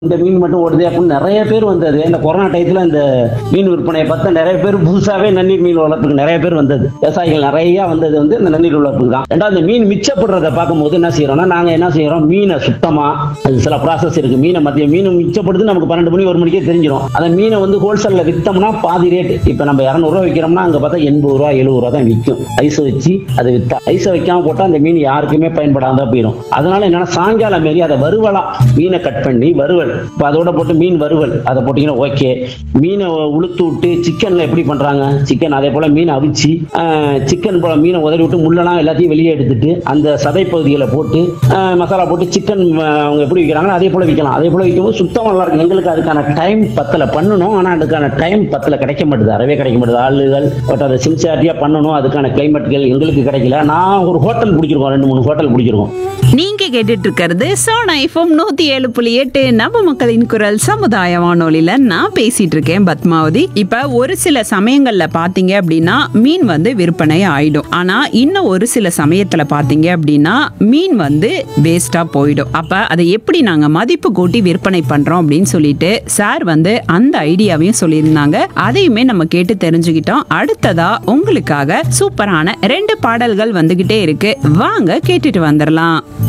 இந்த மீன் மட்டும் ஓடுது அப்படின்னு நிறைய பேர் வந்தது இந்த கொரோனா டயத்துல இந்த மீன் விற்பனையை பார்த்து நிறைய பேர் புதுசாவே நன்னீர் மீன் வளர்ப்புக்கு நிறைய பேர் வந்தது விவசாயிகள் நிறைய வந்தது வந்து இந்த நன்னீர் வளர்ப்புக்கு தான் ரெண்டாவது இந்த மீன் மிச்சப்படுறத பார்க்கும்போது என்ன செய்யறோம்னா நாங்க என்ன செய்யறோம் மீனை சுத்தமா அது சில ப்ராசஸ் இருக்கு மீனை மத்திய மீன் மிச்சப்படுது நமக்கு பன்னெண்டு மணி ஒரு மணிக்கே தெரிஞ்சிடும் அந்த மீனை வந்து ஹோல்சேல்ல வித்தோம்னா பாதி ரேட் இப்ப நம்ம இரநூறுவா விற்கிறோம்னா அங்க பார்த்தா எண்பது ரூபா எழுபது ரூபா தான் விற்கும் ஐஸ் வச்சு அதை வித்தா ஐஸை வைக்காம போட்டா அந்த மீன் யாருக்குமே பயன்படாத போயிடும் அதனால என்னன்னா சாயங்காலம் மாரி அதை வறுவலா மீனை கட் பண்ணி வறுவல் இப்போ அதோட போட்டு மீன் வறுவல் அதை போட்டீங்கன்னா ஓகே மீனை உளுத்து விட்டு சிக்கன்ல எப்படி பண்றாங்க சிக்கன் அதே போல மீன் அவிச்சு சிக்கன் போல மீனை உதறி விட்டு முள்ளெல்லாம் எல்லாத்தையும் வெளியே எடுத்துட்டு அந்த சதை பகுதிகளை போட்டு ஆஹ், மசாலா போட்டு சிக்கன் அவங்க எப்படி விற்கிறாங்களோ அதே போல விற்கலாம் அதே போல விற்கும்போது சுத்தம் நல்லா இருக்கும் எங்களுக்கு அதுக்கான டைம் பத்தல பண்ணணும் ஆனா அதுக்கான டைம் பத்தல கிடைக்க மாட்டுது அறவே கிடைக்க மாட்டுது ஆளுகள் பட் அதை சின்சியாரிட்டியா பண்ணணும் அதுக்கான கிளைமேட்கள் எங்களுக்கு கிடைக்கல நான் ஒரு ஹோட்டல் பிடிச்சிருக்கோம் ரெண்டு மூணு ஹோட்டல் பிடிச்சிருக்கோம் நீங்க கேட்டுட்டு இருக்கிறது சோனா எஃப்எம் நூத்தி ஏழு புள்ளி எட்டு நம்ம மக்களின் குரல் சமுதாய வானொலியில நான் பேசிட்டு இருக்கேன் பத்மாவதி இப்ப ஒரு சில சமயங்கள்ல பாத்தீங்க அப்படின்னா மீன் வந்து விற்பனை ஆயிடும் ஆனா இன்னும் ஒரு சில சமயத்துல பாத்தீங்க அப்படின்னா மீன் வந்து வேஸ்டா போயிடும் அப்ப அதை எப்படி நாங்க மதிப்பு கூட்டி விற்பனை பண்றோம் அப்படின்னு சொல்லிட்டு சார் வந்து அந்த ஐடியாவையும் சொல்லியிருந்தாங்க அதையுமே நம்ம கேட்டு தெரிஞ்சுக்கிட்டோம் அடுத்ததா உங்களுக்காக சூப்பரான ரெண்டு பாடல்கள் வந்துகிட்டே இருக்கு வாங்க கேட்டுட்டு வந்துடலாம்